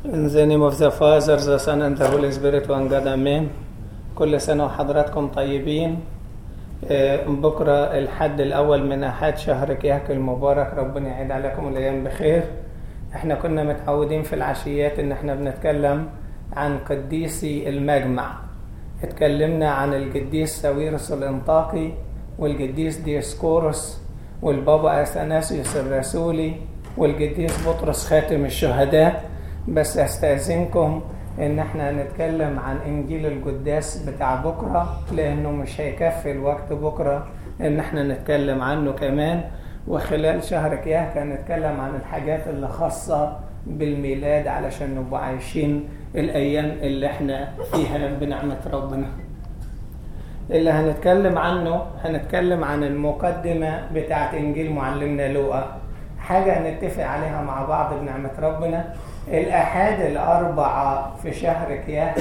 In the name of the Father, the Son, and the Holy Spirit, one God, Amen. كل سنة وحضراتكم طيبين آه، بكرة الحد الأول من أحد شهر كياك المبارك ربنا يعيد عليكم الأيام بخير احنا كنا متعودين في العشيات ان احنا بنتكلم عن قديسي المجمع اتكلمنا عن القديس ساويرس الانطاقي والقديس ديسكورس والبابا اثناسيوس الرسولي والقديس بطرس خاتم الشهداء بس استاذنكم ان احنا هنتكلم عن انجيل القداس بتاع بكره لانه مش هيكفي الوقت بكره ان احنا نتكلم عنه كمان وخلال شهر كياك هنتكلم عن الحاجات اللي خاصة بالميلاد علشان نبقى عايشين الأيام اللي احنا فيها بنعمة ربنا اللي هنتكلم عنه هنتكلم عن المقدمة بتاعت إنجيل معلمنا لوقا حاجة هنتفق عليها مع بعض بنعمة ربنا الأحاد الأربعة في شهر كياك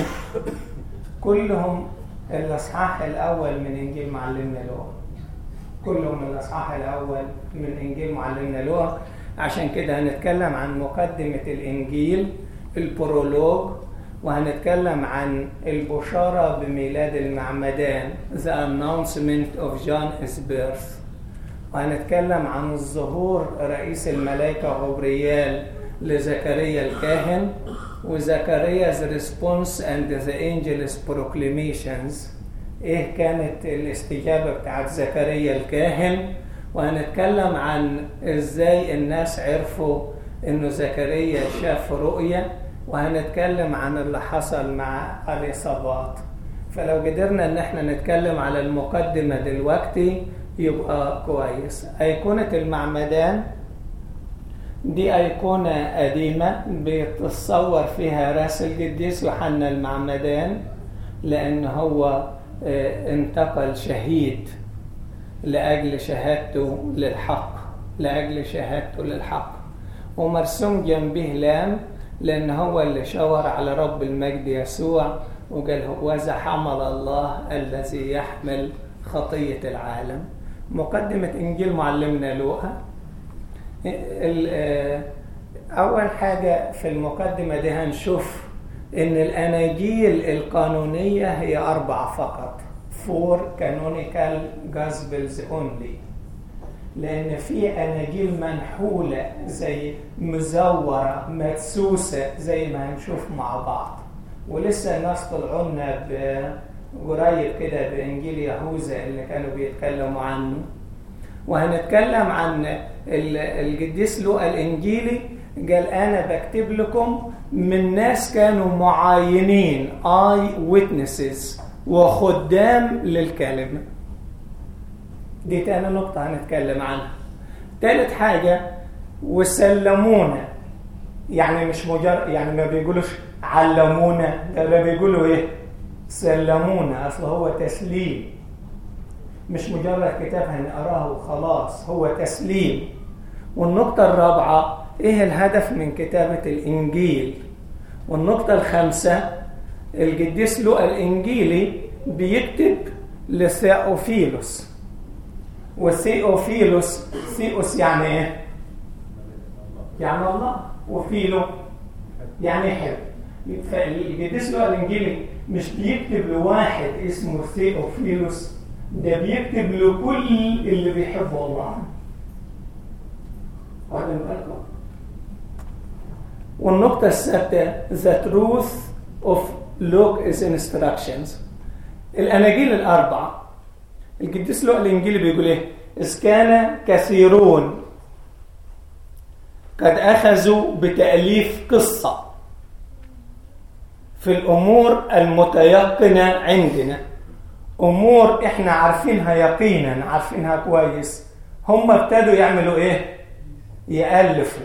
كلهم الإصحاح الأول من إنجيل معلمنا لوقا كلهم من الأصحاح الأول من إنجيل معلمنا لوقا عشان كده هنتكلم عن مقدمة الإنجيل البرولوج وهنتكلم عن البشارة بميلاد المعمدان The announcement of John's birth وهنتكلم عن الظهور رئيس الملائكة غبريال لزكريا الكاهن وزكريا's response and the angel's proclamations ايه كانت الاستجابة بتاعت زكريا الكاهن وهنتكلم عن ازاي الناس عرفوا انه زكريا شاف رؤية وهنتكلم عن اللي حصل مع اليصابات فلو قدرنا ان احنا نتكلم على المقدمة دلوقتي يبقى كويس ايقونة المعمدان دي أيقونة قديمة بيتصور فيها راس القديس يوحنا المعمدان لأن هو انتقل شهيد لأجل شهادته للحق لأجل شهادته للحق ومرسوم جنبه لام لأن هو اللي شاور على رب المجد يسوع وقال وذا حمل الله الذي يحمل خطية العالم مقدمة إنجيل معلمنا لوقا أول حاجة في المقدمة دي هنشوف إن الأناجيل القانونية هي أربعة فقط four canonical gospels only لأن في أناجيل منحولة زي مزورة مدسوسة زي ما هنشوف مع بعض ولسه الناس طلعوا لنا قريب كده بإنجيل يهوذا اللي كانوا بيتكلموا عنه وهنتكلم عن القديس لوقا الإنجيلي قال أنا بكتب لكم من ناس كانوا معاينين اي witnesses وخدام للكلمة دي تاني نقطة هنتكلم عنها تالت حاجة وسلمونا يعني مش مجرد يعني ما بيقولوش علمونا ده بيقولوا ايه سلمونا اصل هو تسليم مش مجرد كتاب هنقراه وخلاص هو تسليم والنقطة الرابعة ايه الهدف من كتابة الانجيل والنقطة الخامسة القديس لوقا الانجيلي بيكتب لثيوفيلوس وثيوفيلوس ثيوس يعني ايه يعني الله وفيلو يعني حب فالقديس لوقا الانجيلي مش بيكتب لواحد اسمه ثيوفيلوس ده بيكتب لكل اللي بيحبوا الله واخدين بالكم والنقطة السادسة the truth of Luke's instructions الأناجيل الأربعة القديس لوقا الإنجيلي بيقول إيه؟ إذ كان كثيرون قد أخذوا بتأليف قصة في الأمور المتيقنة عندنا أمور إحنا عارفينها يقينا عارفينها كويس هم ابتدوا يعملوا إيه؟ يألفوا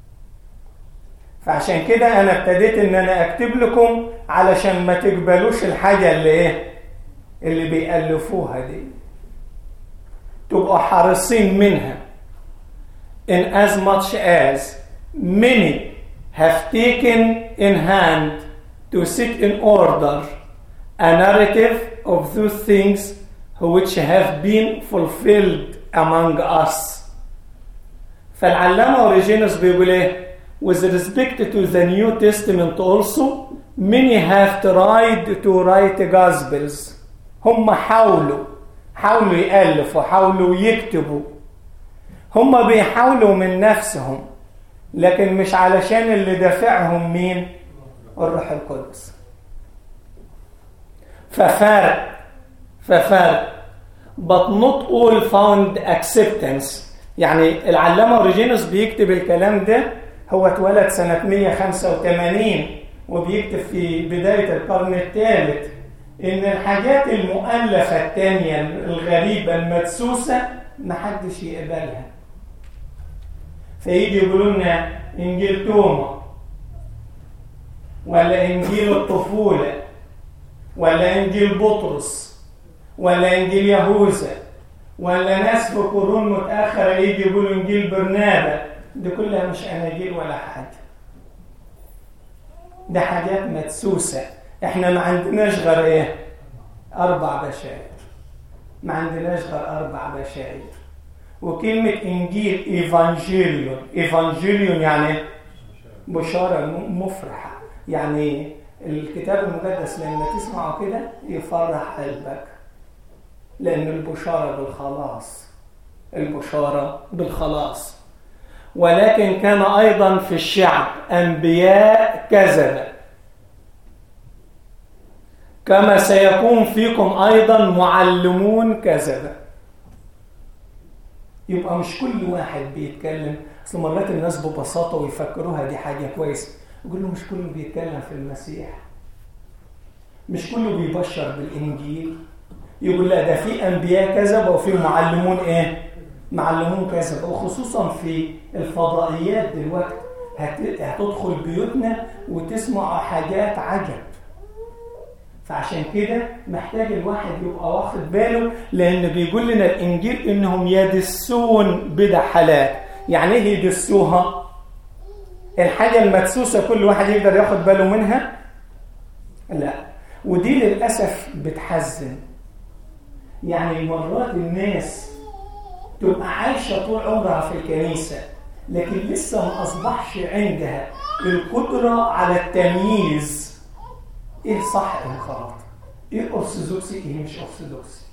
فعشان كده انا ابتديت ان انا اكتب لكم علشان ما تقبلوش الحاجه اللي ايه اللي بيألفوها دي تبقوا حريصين منها in as much as many have taken in hand to set in order a narrative of those things which have been fulfilled among us فالعلامة أوريجينوس بيقول إيه؟ with respect to the New Testament also many have tried to write gospels هم حاولوا حاولوا يألفوا حاولوا يكتبوا هم بيحاولوا من نفسهم لكن مش علشان اللي دافعهم مين الروح القدس ففرق ففرق but not all found acceptance يعني العلامة اوريجينوس بيكتب الكلام ده هو اتولد سنة 185 وبيكتب في بداية القرن الثالث إن الحاجات المؤلفة الثانية الغريبة المدسوسة محدش يقبلها فيجي يقولوا لنا إنجيل توما ولا إنجيل الطفولة ولا إنجيل بطرس ولا إنجيل يهوذا ولا ناس في قرون متأخرة يجي يقولوا إنجيل برنابا دي كلها مش أناجيل ولا حاجة ده حاجات مدسوسة احنا ما عندناش غير ايه أربع بشائر ما عندناش غير أربع بشائر وكلمة إنجيل إيفانجيليون إيفانجيليون يعني بشارة مفرحة يعني الكتاب المقدس لما تسمعه كده يفرح قلبك لأن البشارة بالخلاص البشارة بالخلاص ولكن كان أيضا في الشعب أنبياء كذبة كما سيكون فيكم أيضا معلمون كذبة يبقى مش كل واحد بيتكلم اصل مرات الناس ببساطة ويفكروها دي حاجة كويسة يقول له مش كله بيتكلم في المسيح مش كله بيبشر بالإنجيل يقول لا ده في أنبياء كذبة وفي معلمون إيه معلمون كذبة وخصوصا في الفضائيات دلوقتي هتدخل بيوتنا وتسمع حاجات عجب فعشان كده محتاج الواحد يبقى واخد باله لان بيقول لنا الانجيل انهم يدسون بدا حالات يعني ايه يدسوها الحاجه المدسوسه كل واحد يقدر ياخد باله منها لا ودي للاسف بتحزن يعني مرات الناس تبقى عايشه طول عمرها في الكنيسه لكن لسه ما اصبحش عندها القدره على التمييز ايه صح ايه غلط ايه ارثوذكسي ايه مش ارثوذكسي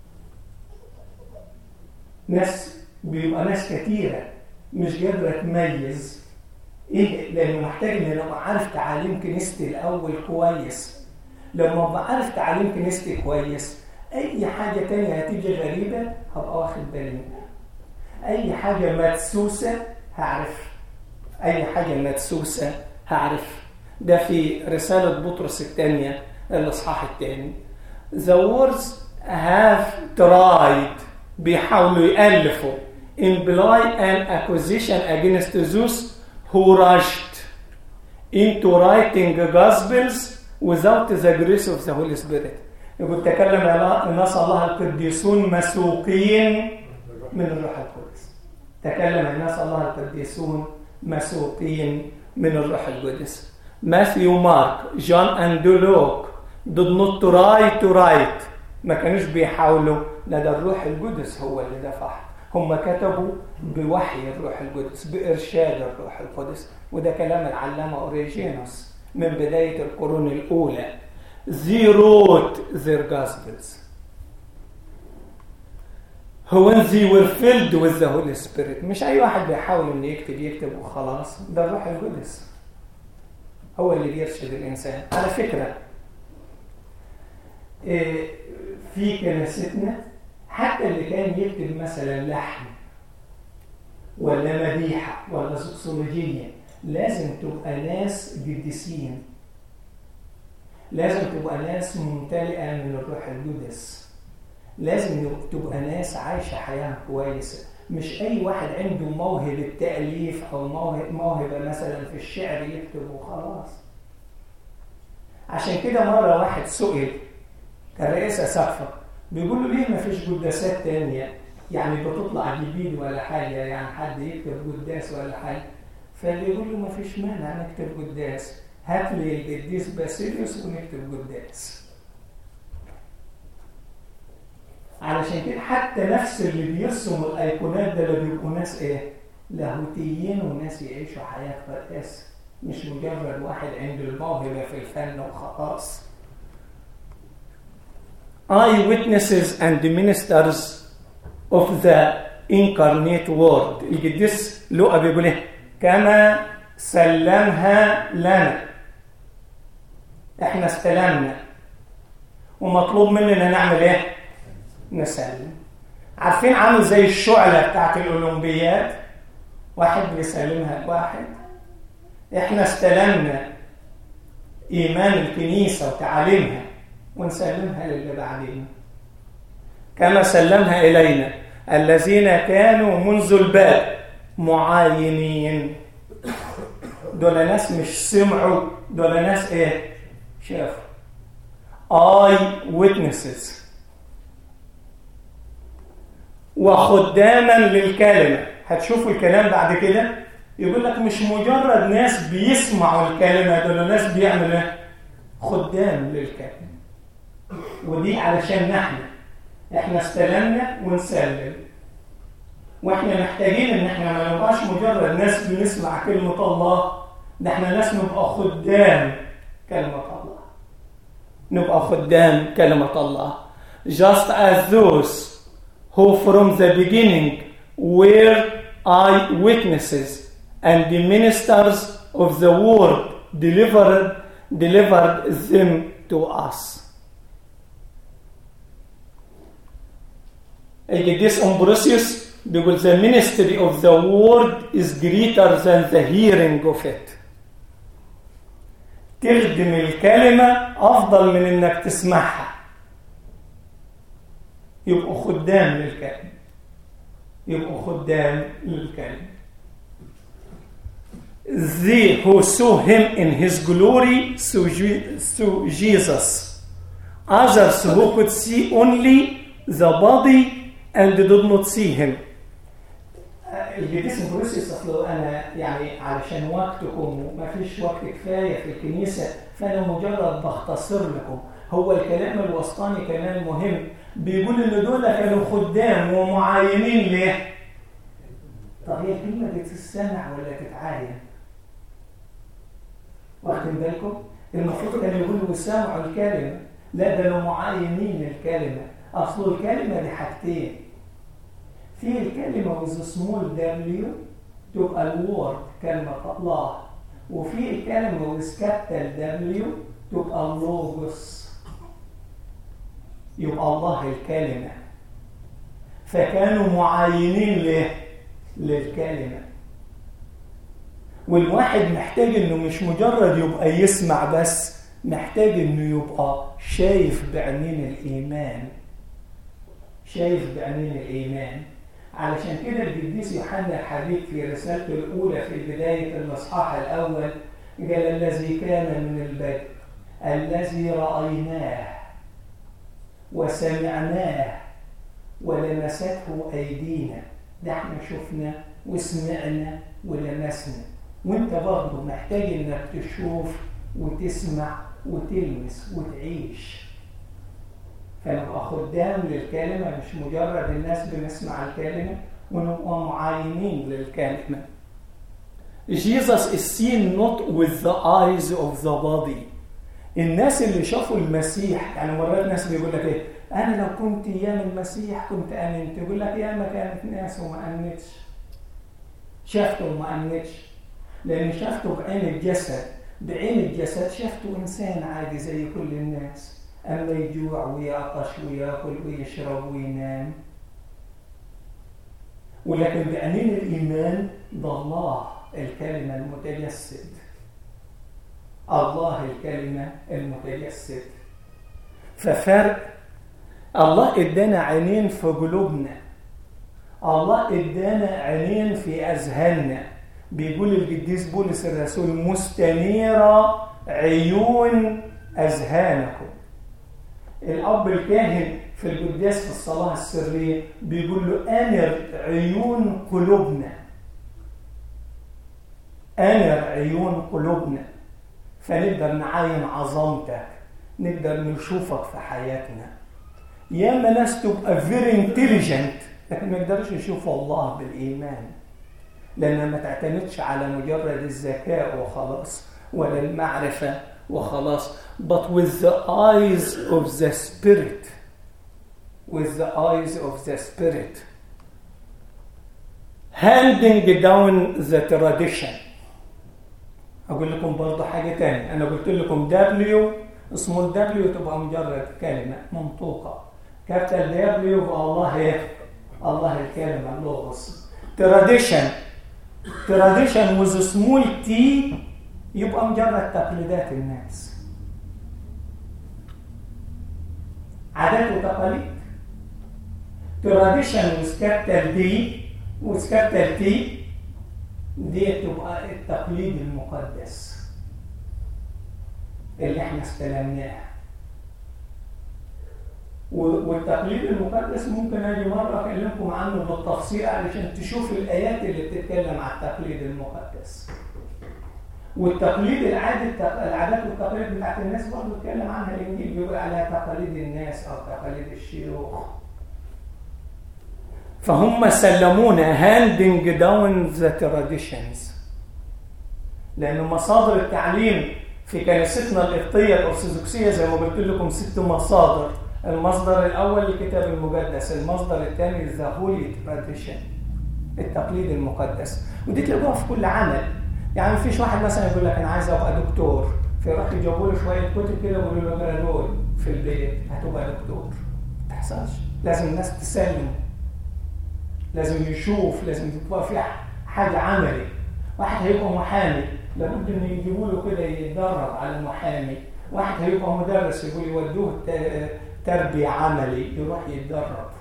ناس بيبقى ناس كتيره مش قادره تميز ايه لانه محتاج ان انا ابقى عارف تعاليم كنيستي الاول كويس لما ابقى عارف تعاليم كنيستي كويس اي حاجه تانية هتيجي غريبه هبقى واخد بالي منها اي حاجه مدسوسه هعرف اي حاجه مدسوسه هعرف ده في رسالة بطرس الثانية الإصحاح الثاني The words have tried بيحاولوا يألفوا imply an accusation against those who rushed into writing gospels without the grace of the Holy Spirit يقول تكلم الناس الله القديسون مسوقين من الروح القدس تكلم الناس الله القديسون مسوقين من الروح القدس ماثيو مارك جون اند لوك did not try to write ما كانوش بيحاولوا لا ده الروح القدس هو اللي دفع هم كتبوا بوحي الروح القدس بإرشاد الروح القدس وده كلام العلامة أوريجينوس من بداية القرون الأولى They wrote their gospels when they were filled with the Holy Spirit مش أي واحد بيحاول إنه يكتب يكتب وخلاص ده الروح القدس هو اللي بيرشد الإنسان على فكرة في كنيستنا حتى اللي كان يكتب مثلا لحن ولا مديحة ولا سوكسولوجية لازم تبقى ناس قديسين لازم تبقى ناس ممتلئة من الروح القدس لازم تبقى ناس عايشة حياة كويسة مش أي واحد عنده موهبة تأليف أو موهبة مثلا في الشعر يكتب وخلاص عشان كده مرة واحد سئل كان رئيس أسقفة بيقول له ليه ما فيش قداسات تانية يعني بتطلع جديد ولا حاجة يعني حد يكتب قداس ولا حاجة فبيقول له ما فيش مانع نكتب قداس هات لي القديس باسيليوس ونكتب قداس علشان كده حتى نفس اللي بيرسم الايقونات ده اللي بيبقوا ناس ايه لاهوتيين وناس يعيشوا حياة قداسة مش مجرد واحد عنده الموهبة في الفن وخلاص eye witnesses and ministers of the incarnate word القديس لوقا بيقول ايه كما سلمها لنا احنا استلمنا ومطلوب مننا نعمل ايه نسلم عارفين عامل زي الشعلة بتاعت الأولمبياد واحد بيسلمها لواحد احنا استلمنا إيمان الكنيسة وتعاليمها ونسلمها للي بعدين كما سلمها إلينا الذين كانوا منذ الباب معاينين دول ناس مش سمعوا دول ناس ايه شافوا اي witnesses وخداما للكلمة هتشوفوا الكلام بعد كده يقول لك مش مجرد ناس بيسمعوا الكلمة دول ناس بيعملوا خدام للكلمة ودي علشان نحن احنا استلمنا ونسلم واحنا محتاجين ان احنا ما نبقاش مجرد ناس بنسمع كلمة الله ده احنا ناس نبقى خدام كلمة الله نبقى خدام كلمة الله just as those who from the beginning were eyewitnesses and the ministers of the word delivered delivered them to us القديس امبروسيوس بيقول the ministry of the word is greater than the hearing of it تخدم الكلمة أفضل من إنك تسمعها يبقوا خدام للكلمة يبقوا خدام للكلمة They who saw him in his glory saw Jesus. Others who could see only the body and did not see him. القديس بروسيس اصل انا يعني علشان وقتكم ما فيش وقت كفايه في الكنيسه فانا مجرد بختصر لكم هو الكلام الوسطاني كلام مهم بيقول ان دول كانوا خدام ومعاينين ليه؟ طب هي الكلمه دي تتسمع ولا تتعاين؟ واخدين بالكم؟ المفروض كانوا يقولوا سمعوا الكلمه لا ده كانوا معاينين الكلمه اصل الكلمه دي حاجتين في الكلمة with small w تبقى الوورد كلمة الله وفي الكلمة with capital W تبقى اللوجوس يبقى الله الكلمة فكانوا معاينين له للكلمة والواحد محتاج انه مش مجرد يبقى يسمع بس محتاج انه يبقى شايف بعينين الايمان شايف بعينين الايمان علشان كده القديس يوحنا الحبيب في رسالته الأولى في بداية الإصحاح الأول قال الذي كان من البدء الذي رأيناه وسمعناه ولمسته أيدينا ده احنا شفنا وسمعنا ولمسنا وانت برضه محتاج انك تشوف وتسمع وتلمس وتعيش فنبقى خدام للكلمة مش مجرد الناس بنسمع الكلمة ونبقى معاينين للكلمة Jesus is seen not with the eyes of the body الناس اللي شافوا المسيح يعني مرات ناس بيقول لك ايه انا لو كنت ايام المسيح كنت امنت يقول لك ياما كانت ناس وما امنتش شافته وما امنتش لان شافته بعين الجسد بعين الجسد شافته انسان عادي زي كل الناس أما يجوع ويعطش وياكل ويشرب وينام ولكن بعينين الإيمان ده الله الكلمة المتجسد الله الكلمة المتجسد ففرق الله ادانا عينين في قلوبنا الله ادانا عينين في أذهاننا بيقول القديس بولس الرسول مستنيرة عيون أذهانكم الأب الكاهن في القداس في الصلاة السرية بيقول له أنر عيون قلوبنا أنر عيون قلوبنا فنقدر نعاين عظمتك نقدر نشوفك في حياتنا ياما ناس تبقى very intelligent لكن ما يقدرش يشوفوا الله بالإيمان لأنها ما تعتمدش على مجرد الذكاء وخلاص ولا المعرفة وخلاص but with the eyes of the spirit with the eyes of the spirit handing down the tradition أقول لكم برضه حاجة تانية أنا قلت لكم W اسمه W تبقى مجرد كلمة منطوقة كابيتال دبليو يبقى الله ايه؟ الله الكلمة اللغز tradition tradition with small t يبقى مجرد تقليدات الناس عادات وتقاليد tradition with capital D with capital T دي تبقى التقليد المقدس اللي احنا استلمناه والتقليد المقدس ممكن اجي مره اكلمكم عنه بالتفصيل علشان تشوف الايات اللي بتتكلم عن التقليد المقدس والتقليد العادي العادات والتقاليد بتاعت الناس برضه اتكلم عنها الانجيل بيقول عليها تقاليد الناس او تقاليد الشيوخ فهم سلمونا handing down the traditions لأن مصادر التعليم في كنيستنا القبطية الأرثوذكسية زي ما قلت لكم ست مصادر المصدر الأول الكتاب المقدس المصدر الثاني ذا هولي تراديشن التقليد المقدس ودي تلاقوها في كل عمل يعني مفيش واحد مثلا يقول لك أنا عايز أبقى دكتور فيروح يجيبوا له شوية كتب كده ويقولوا له اقرا دول في البيت هتبقى دكتور ما تحصلش لازم الناس تسلم لازم يشوف لازم تبقى في حاجة عملي واحد هيبقى محامي لابد ان يجيبوا له كده يتدرب على المحامي واحد هيبقى مدرس يقول يودوه تربية عملي يروح يتدرب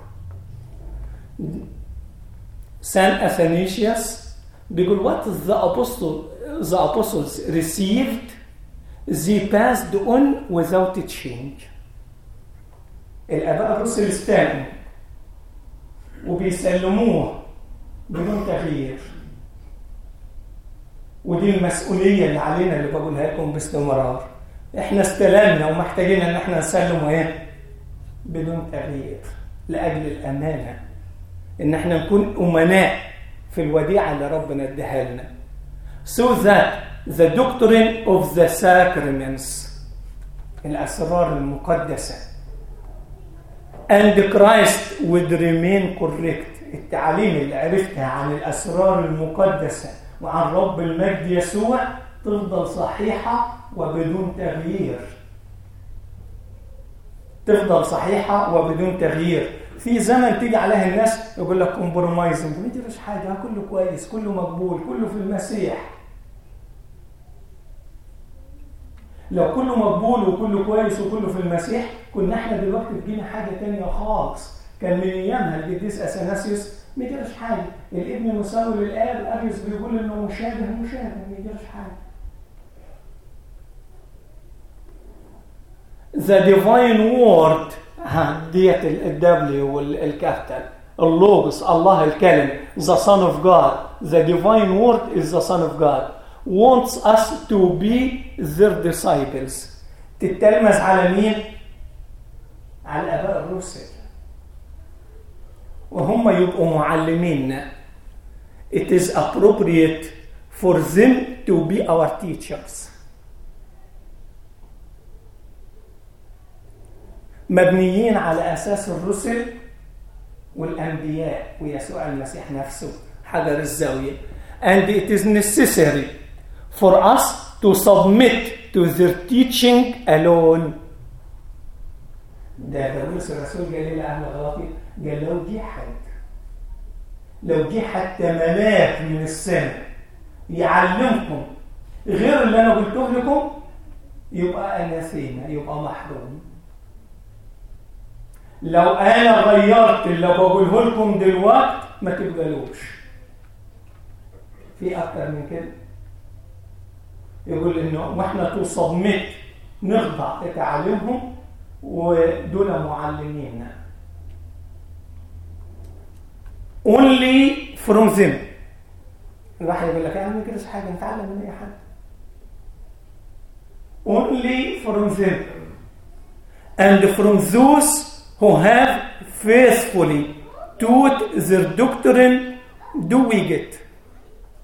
سان اثنيشيوس بيقول what the apostle the apostles received they passed on without change الاباء الرسل استلموا وبيسلموه بدون تغيير ودي المسؤوليه اللي علينا اللي بقولها لكم باستمرار احنا استلمنا ومحتاجين ان احنا نسلمه ايه بدون تغيير لاجل الامانه ان احنا نكون امناء في الوديعه اللي ربنا اداها لنا so that the doctrine of the sacraments الاسرار المقدسه and Christ would remain correct التعاليم اللي عرفتها عن الاسرار المقدسه وعن رب المجد يسوع تفضل صحيحه وبدون تغيير تفضل صحيحه وبدون تغيير في زمن تيجي عليها الناس يقول لك كومبرومايزنج ما يجريش حاجه كله كويس كله مقبول كله في المسيح لو كله مقبول وكله كويس وكله في المسيح كنا احنا دلوقتي في جينا حاجه تانية خالص كان من ايامها القديس اثناسيوس ما يجريش حاجه الابن مساوي للاب اريوس بيقول انه مشابه مشابه ما يجريش حاجه The divine word ديت الدبليو والكابيتال اللوغوس الله الكلم the son of God the divine word is the son of God wants us to be their disciples تتلمذ على مين؟ على الآباء الرسل وهم يبقوا معلمينا it is appropriate for them to be our teachers مبنيين على أساس الرسل والأنبياء ويسوع المسيح نفسه حجر الزاوية and it is necessary for us to submit to their teaching alone ده بولس الرسول قال لي لأهل غلاطي قال لو جه حد لو جه حتى ملاك من السماء يعلمكم غير اللي انا قلته لكم يبقى اناثينا يبقى محروم لو انا غيرت اللي بقوله لكم دلوقتي ما تقبلوش في اكتر من كده يقول انه واحنا تصمت نخضع لتعليمهم ودول معلمينا only from them الواحد يقول لك انا ما كده حاجه نتعلم من اي حد only from them and from those who have faithfully taught their doctrine do we get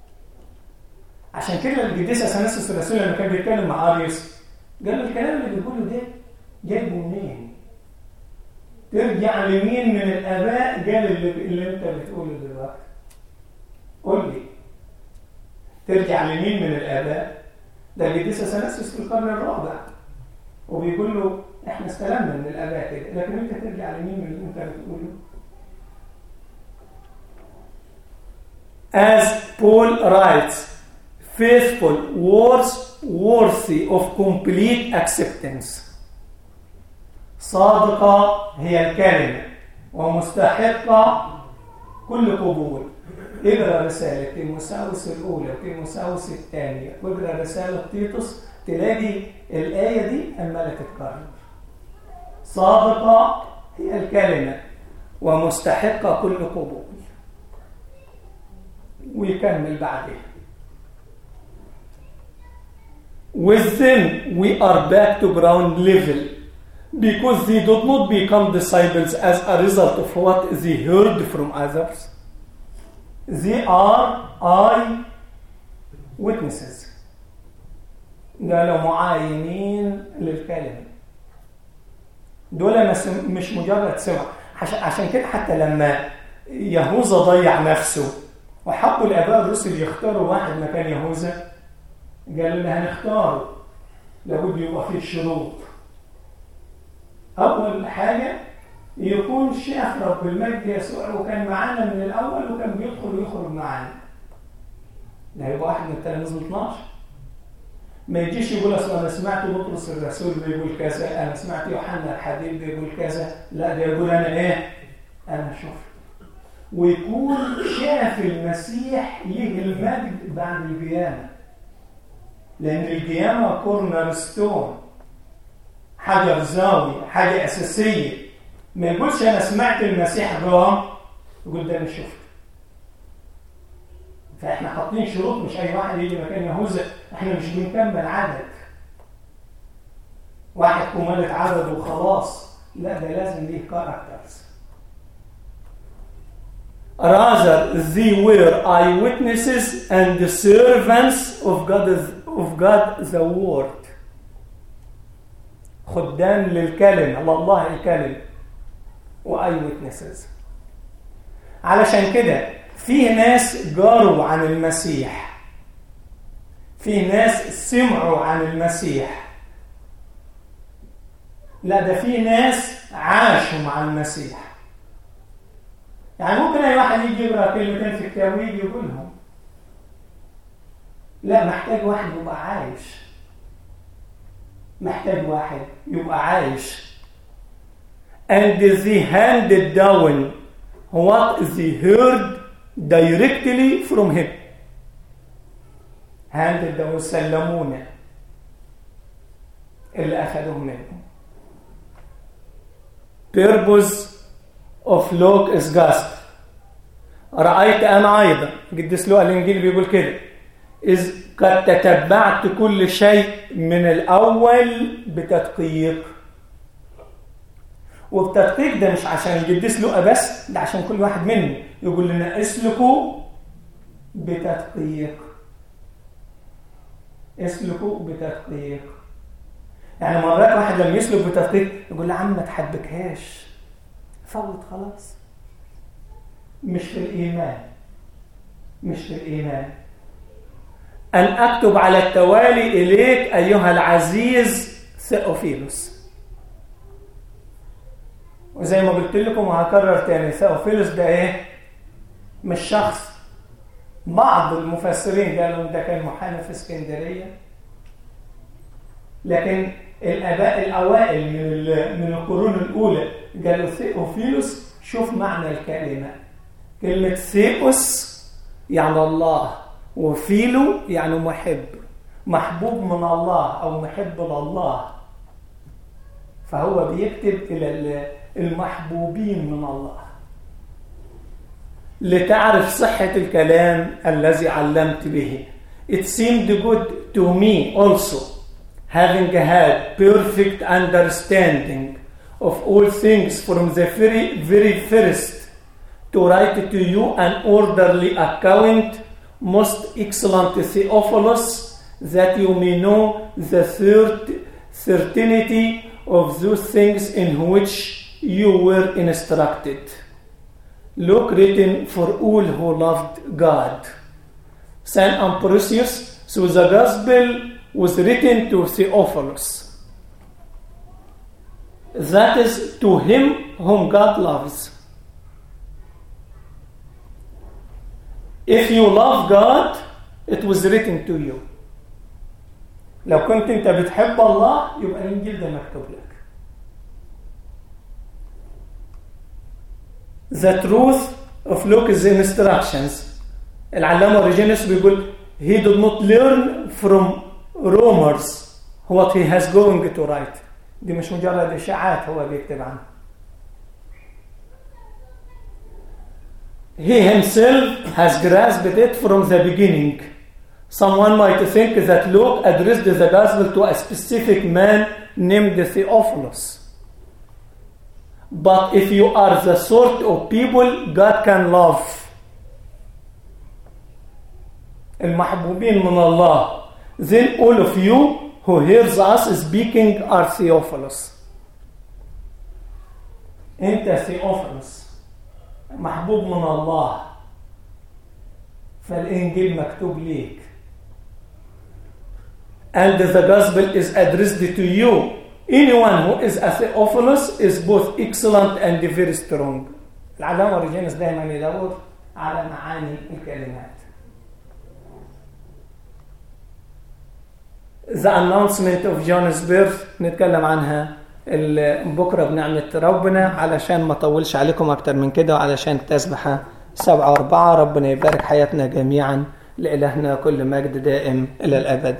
عشان كده القديس اثناسيوس الرسول لما كان بيتكلم مع اريوس قال له الكلام اللي بيقوله ده جايبه منين؟ ترجع لمين من الاباء قال اللي, اللي انت بتقوله دلوقتي قول لي ترجع لمين من الاباء ده القديس اثناسيوس في القرن الرابع وبيقول له احنا استلمنا من الاباء كده لكن انت ترجع لمين من اللي انت بتقوله As Paul writes, faithful words worthy of complete acceptance. صادقة هي الكلمة ومستحقة كل قبول اقرا رسالة تيموساوس الأولى وتيموساوس الثانية واقرا رسالة تيتوس تلاقي الآية دي عمالة تتكرر صادقة هي الكلمة ومستحقة كل قبول ويكمل بعدها With them we are back to ground level because they did not become disciples as a result of what they heard from others. They are eye witnesses. قالوا معاينين للكلمة. دول مش مجرد سمع عشان كده حتى لما يهوذا ضيع نفسه وحبوا الآباء الرسل يختاروا واحد مكان يهوذا قالوا اللي هنختاره لابد يبقى فيه شروط أول حاجة يكون شاف رب المجد يسوع وكان معانا من الأول وكان بيدخل ويخرج معانا ده هيبقى واحد من التلاميذ ال 12 ما يجيش يقول اصل انا سمعت بطرس الرسول بيقول كذا انا سمعت يوحنا الحبيب بيقول كذا لا ده يقول انا ايه انا شفت ويكون شاف المسيح ليه المجد بعد القيامه لان القيامه كورنر ستون حجر زاويه حاجه اساسيه ما يقولش انا سمعت المسيح قام يقول ده انا شفت فاحنا حاطين شروط مش اي واحد يجي مكان يهوذا احنا مش بنكمل عدد واحد كمالة عدد وخلاص لا ده لازم ليه كاركترز Rather, they were eyewitnesses and the servants of God, of God the Word. خدام للكلمة الله الكلمة وأي witnesses علشان كده في ناس جاروا عن المسيح في ناس سمعوا عن المسيح لا ده في ناس عاشوا مع المسيح يعني ممكن اي واحد يجي يقرا كلمتين في كتاب ويجي يقولهم لا محتاج واحد يبقى عايش محتاج واحد يبقى عايش and they handed down what they heard directly from him handed down سلمونا اللي أخذوه منهم purpose of Luke is gospel رأيت أنا أيضا قديس لوقا الإنجيل بيقول كده إذ قد تتبعت كل شيء من الأول بتدقيق والتدقيق ده مش عشان القديس لوقا بس ده عشان كل واحد منا يقول لنا اسلكوا بتدقيق اسلكوا بتدقيق يعني مرات واحد لما يسلك بتدقيق يقول له عم ما تحبكهاش فوت خلاص مش في الإيمان مش في الإيمان أن أكتب على التوالي إليك أيها العزيز ثيوفيلوس وزي ما قلت لكم وهكرر تاني ثيوفيلوس ده إيه؟ مش شخص بعض المفسرين قالوا ده كان محامي في اسكندرية لكن الآباء الأوائل من من القرون الأولى قالوا ثيوفيلوس شوف معنى الكلمة كلمة ثيوس يعني الله وفيلو يعني محب محبوب من الله أو محب لله فهو بيكتب إلى المحبوبين من الله لتعرف صحة الكلام الذي علمت به It seemed good to me also having had perfect understanding of all things from the very, very first to write to you an orderly account most excellent Theophilus, that you may know the cert- certainty of those things in which you were instructed. Luke written for all who loved God. Saint Ambrosius, so the gospel was written to Theophilus. That is to him whom God loves. If you love God, it was written to you. لو كنت انت بتحب الله يبقى الانجيل ده مكتوب لك. The truth of Luke's instructions. العلامة اوريجينوس بيقول he did not learn from rumors what he has going to write. دي مش مجرد اشاعات هو بيكتب عنها. He himself has grasped it from the beginning. Someone might think that Luke addressed the gospel to a specific man named Theophilus. But if you are the sort of people God can love, المحبوبين من الله, then all of you who hears us speaking are Theophilus. أنت Theophilus محبوب من الله فالإنجيل مكتوب ليك and the gospel is addressed to you anyone who is a Theophilus is both excellent and very strong العلامة أوريجينوس دايما يدور على معاني الكلمات The announcement of John's birth نتكلم عنها بكرة بنعمة ربنا علشان ما اطولش عليكم أكتر من كده وعلشان تسبحة سبعة وأربعة ربنا يبارك حياتنا جميعا لإلهنا كل مجد دائم إلى الأبد